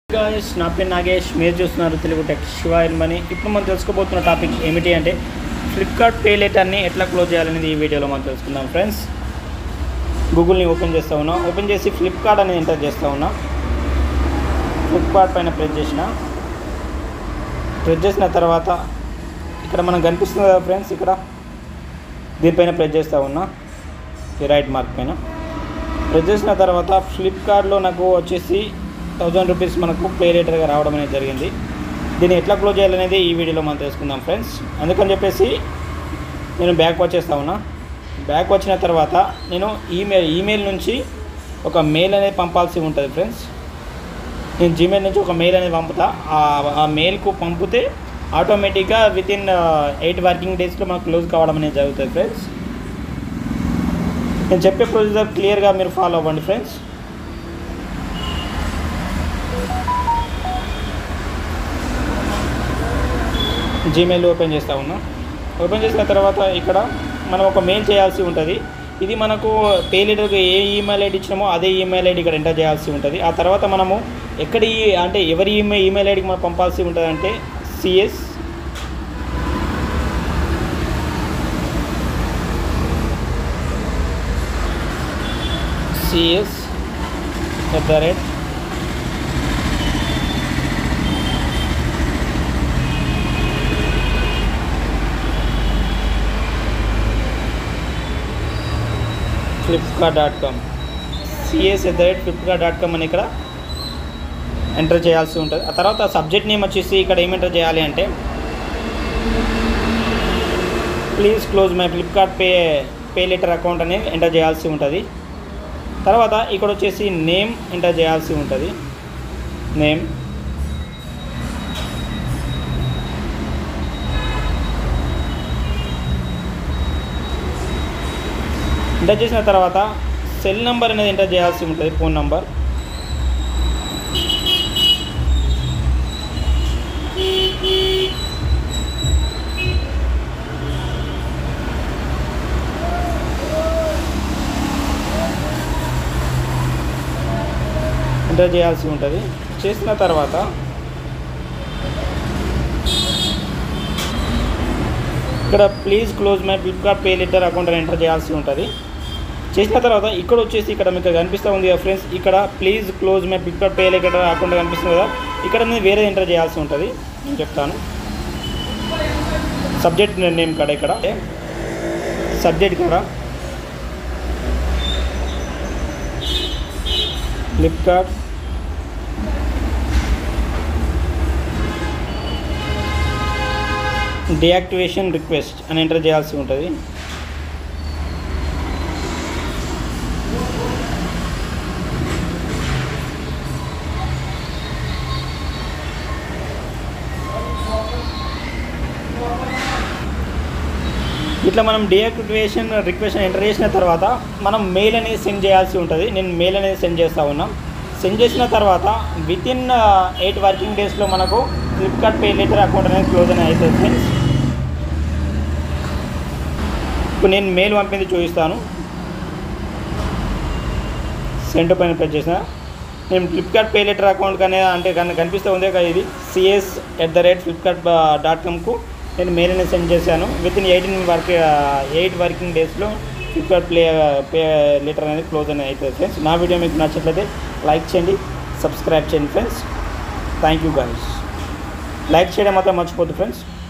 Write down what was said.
guys నా పేరు నాగేష్ మీరు చూస్తున్నారు తెలుగు టెక్ శివ మనీ ఇప్పుడు మనం తెలుసుకోబోతున్న టాపిక్ ఏమిటి అంటే ఫ్లిప్కార్ట్ పే లెటర్ని ఎట్లా క్లోజ్ చేయాలనేది ఈ వీడియోలో మనం తెలుసుకుందాం ఫ్రెండ్స్ గూగుల్ని ఓపెన్ చేస్తూ ఉన్నా ఓపెన్ చేసి ఫ్లిప్కార్ట్ అనేది ఎంటర్ చేస్తూ ఉన్నా ఫ్లిప్కార్ట్ పైన ప్రెస్ చేసిన ప్రెస్ చేసిన తర్వాత ఇక్కడ మనకు కనిపిస్తుంది కదా ఫ్రెండ్స్ ఇక్కడ దీనిపైన ప్రెస్ చేస్తూ ఉన్నా ఈ రైట్ మార్క్ పైన ప్రెస్ చేసిన తర్వాత ఫ్లిప్కార్ట్లో నాకు వచ్చేసి థౌజండ్ రూపీస్ మనకు ప్లే రేటర్గా రావడం అనేది జరిగింది దీన్ని ఎట్లా క్లోజ్ చేయాలనేది ఈ వీడియోలో మనం తెలుసుకుందాం ఫ్రెండ్స్ అందుకని చెప్పేసి నేను బ్యాక్ వచ్చేస్తా ఉన్నా బ్యాక్ వచ్చిన తర్వాత నేను ఈమెయిల్ ఈమెయిల్ నుంచి ఒక మెయిల్ అనేది పంపాల్సి ఉంటుంది ఫ్రెండ్స్ నేను జీమెయిల్ నుంచి ఒక మెయిల్ అనేది పంపుతా ఆ- ఆ మెయిల్కు పంపితే ఆటోమేటిక్గా విత్ ఇన్ ఎయిట్ వర్కింగ్ డేస్లో మనకు క్లోజ్ కావడం అనేది జరుగుతుంది ఫ్రెండ్స్ నేను చెప్పే ప్రొసీజర్ క్లియర్గా మీరు ఫాలో అవ్వండి ఫ్రెండ్స్ జీమెయిల్ ఓపెన్ చేస్తూ ఉన్నాం ఓపెన్ చేసిన తర్వాత ఇక్కడ మనం ఒక మెయిల్ చేయాల్సి ఉంటుంది ఇది మనకు పే లీటర్కి ఏ ఈమెయిల్ ఐడి ఇచ్చినామో అదే ఈమెయిల్ ఐడి ఇక్కడ ఎంటర్ చేయాల్సి ఉంటుంది ఆ తర్వాత మనము ఎక్కడి అంటే ఎవరి ఈమెయిల్ ఈమెయిల్ ఐడికి మనం పంపాల్సి ఉంటుంది అంటే CS CS at the rate Flipkart dot com CS at the rate Flipkart dot com అని ఇక్కడ ఎంటర్ చేయాల్సి ఉంటుంది ఆ తర్వాత సబ్జెక్ట్ నేమ్ వచ్చేసి ఇక్కడ ఏం ఎంటర్ చేయాలి అంటే please close my Flipkart pay pay later account అనేది ఎంటర్ చేయాల్సి ఉంటుంది తర్వాత ఇక్కడ వచ్చేసి నేమ్ ఎంటర్ చేయాల్సి ఉంటుంది నేమ్ ఎంటర్ చేసిన తర్వాత సెల్ నెంబర్ అనేది ఎంటర్ చేయాల్సి ఉంటుంది ఫోన్ నెంబర్ ఎంటర్ చేయాల్సి ఉంటుంది చేసిన తర్వాత ఇక్కడ please close my Flipkart pay later account అని ఎంటర్ చేయాల్సి ఉంటుంది చేసిన తర్వాత ఇక్కడ వచ్చేసి ఇక్కడ మీకు కనిపిస్తూ ఉంది కదా ఫ్రెండ్స్ ఇక్కడ please close my Flipkart pay later account కనిపిస్తుంది కదా ఇక్కడ నేను వేరే ఎంటర్ చేయాల్సి ఉంటుంది నేను చెప్తాను సబ్జెక్ట్ నేమ్ కాడ ఇక్కడ సబ్జెక్ట్ కాడ ఫ్లిప్కార్ట్ డియాక్టివేషన్ రిక్వెస్ట్ అని ఎంటర్ చేయాల్సి ఉంటుంది ఇట్లా మనం డియాక్టివేషన్ రిక్వెస్ట్ ఎంటర్ చేసిన తర్వాత మనం మెయిల్ అనేది సెండ్ చేయాల్సి ఉంటుంది నేను మెయిల్ అనేది సెండ్ చేస్తా ఉన్నా సెండ్ చేసిన తర్వాత విత్ ఇన్ ఎయిట్ వర్కింగ్ డేస్లో మనకు ఫ్లిప్కార్ట్ పే లెటర్ అకౌంట్ అనేది క్లోజ్ అనేది అవుతుంది ఫ్రెండ్స్ ఇప్పుడు నేను మెయిల్ పంపింది చూపిస్తాను సెండ్ పైన ప్రెస్ చేసిన నేను ఫ్లిప్కార్ట్ పే లెటర్ అకౌంట్ కానీ అంటే కన్ కనిపిస్తూ ఉందే కదా ఇది CS at the rate Flipkart dot కామ్కు నేను మెయిల్ అనేది సెండ్ చేశాను within eighteen work eight working డేస్లో ఫ్లిప్కార్ట్ ప్లే పే లెటర్ అనేది క్లోజ్ అనేది అవుతుంది ఫ్రెండ్స్ నా వీడియో మీకు నచ్చినట్లయితే లైక్ చేయండి సబ్స్క్రైబ్ చేయండి friends thank you guys like చేయడం మాత్రం మర్చిపోద్దు ఫ్రెండ్స్